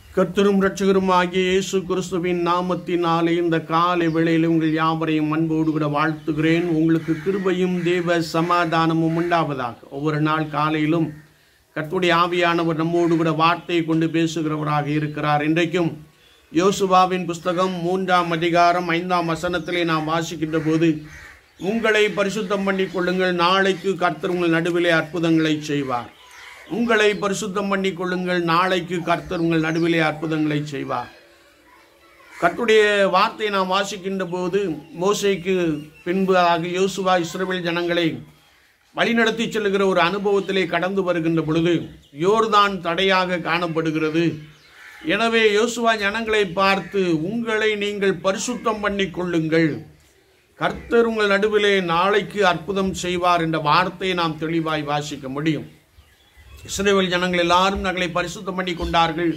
கர்த்தரும் இரட்சகருமாகிய இயேசு கிறிஸ்துவின் நாமத்தினாலே இந்த காலை வேளையில் உங்கள் யாவரையும் அன்போடு கூட வாழ்த்துகிறேன் உங்களுக்கு கிருபையும் தேவ சமாதானமும் உண்டாவதாக ஒவ்வொரு நாள் காலையிலும் கர்த்தருடைய ஆவியானவர் நம்மோடு கூட வார்த்தையை கொண்டு பேசுகிறவராக இருக்கிறார் இன்றைக்கும் யோசுவாவின் புஸ்தகம் மூன்றாம் அதிகாரம் ஐந்தாம் வசனத்திலே நாம் வாசிக்கின்ற போது உங்களை பரிசுத்தம் பண்ணிக் கொள்ளுங்கள் நாளைக்கு கர்த்தர் உங்கள் நடுவிலே அற்புதங்களை செய்வார் உங்களை பரிசுத்தம் பண்ணிக் கொள்ளுங்கள் நாளைக்கு கர்த்தர் உங்கள் நடுவிலே அற்புதங்களை செய்வார் கர்த்தருடைய வார்த்தையை நாம் வாசிக்கின்ற போது மோசைக்கு பின்பதாக யோசுவா இஸ்ரவேல் ஜனங்களை வழிநடத்தி செல்லுகிற ஒரு அனுபவத்திலே கடந்து வருகின்ற பொழுது யோர்தான் தடையாக காணப்படுகிறது எனவே யோசுவா ஜனங்களை பார்த்து உங்களை நீங்கள் பரிசுத்தம் பண்ணிக் கொள்ளுங்கள் கர்த்தர் உங்கள் நடுவிலே நாளைக்கு அற்புதம் செய்வார் என்ற வார்த்தையை நாம் தெளிவாய் வாசிக்க முடியும் இஸ்ரேல் ஜனங்கள் எல்லாரும் தங்களை பரிசுத்தம் பண்ணி கொண்டார்கள்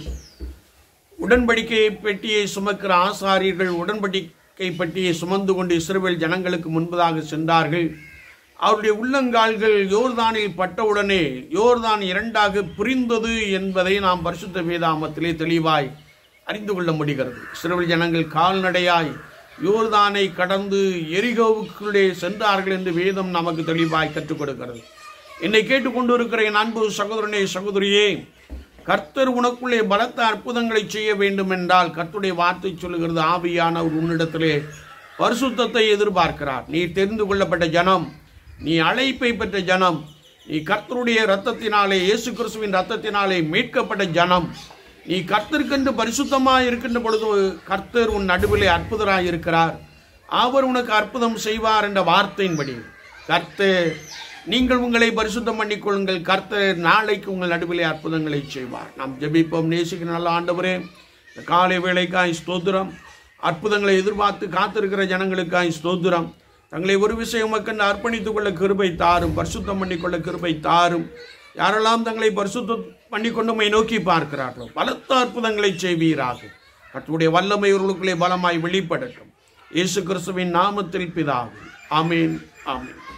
உடன்படிக்கை பெட்டியை சுமக்கிற ஆசாரியர்கள் உடன்படிக்கை பெட்டியை சுமந்து கொண்டு இஸ்ரேல் ஜனங்களுக்கு முன்பதாக சென்றார்கள் அவருடைய உள்ளங்கால்கள் யோர்தானில் பட்டவுடனே யோர்தான் இரண்டாக பிரிந்தது என்பதை நாம் பரிசுத்த வேதாமத்திலே தெளிவாய் அறிந்து கொள்ள முடிகிறது இஸ்ரேல் ஜனங்கள் கால்நடையாய் யோர்தானை கடந்து எரிகோவுக்குள்ளே சென்றார்கள் என்று வேதம் நமக்கு தெளிவாய் கற்றுக் கொடுக்கிறது என்னை கேட்டுக்கொண்டிருக்கிற என் அன்பு சகோதரனே சகோதரியே கர்த்தர் உனக்குள்ளே பலத்த அற்புதங்களை செய்ய வேண்டும் என்றால் கர்த்தருடைய வார்த்தை சொல்லுகிறது ஆவியானவர் உன்னிடத்திலே பரிசுத்தத்தை எதிர்பார்க்கிறார் நீ தெரிந்து கொள்ளப்பட்ட ஜனம் நீ அழைப்பை பெற்ற ஜனம் நீ கர்த்தருடைய ரத்தத்தினாலே இயேசு கிறிஸ்துவின் ரத்தத்தினாலே மீட்கப்பட்ட ஜனம் நீ கர்த்தருக்கென்று பரிசுத்தமாக இருக்கின்ற பொழுது கர்த்தர் உன் நடுவிலே அற்புதராக இருக்கிறார் அவர் உனக்கு அற்புதம் செய்வார் என்ற வார்த்தையின்படி கர்த்தர் நீங்கள் உங்களை பரிசுத்தம் பண்ணிக்கொள்ளுங்கள் கர்த்தர் நாளைக்கு உங்கள் நடுவிலே அற்புதங்களை செய்வார் நாம் ஜெபிப்போம் நேசிக்கிற நல்ல ஆண்டவரே இந்த காலை வேலைக்காய் ஸ்தோத்திரம் அற்புதங்களை எதிர்பார்த்து காத்திருக்கிற ஜனங்களுக்காய் ஸ்தோத்திரம் தங்களை ஒரு விஷயம் மக்கள் அர்ப்பணித்துக் கொள்ள கிருபை தாரும் பரிசுத்தம் பண்ணிக்கொள்ள கிருபை தாரும் யாரெல்லாம் தங்களை பரிசுத்தம் பண்ணிக்கொண்டுமை நோக்கி பார்க்கிறார்களோ பலத்த அற்புதங்களை செய்வீராக கர்த்தருடைய வல்லமை இவர்களுக்குள்ளே பலமாய் வெளிப்படட்டும் இயேசு கிறிஸ்துவின் நாமத்தில் பிதாவும் ஆமீன் ஆமீன்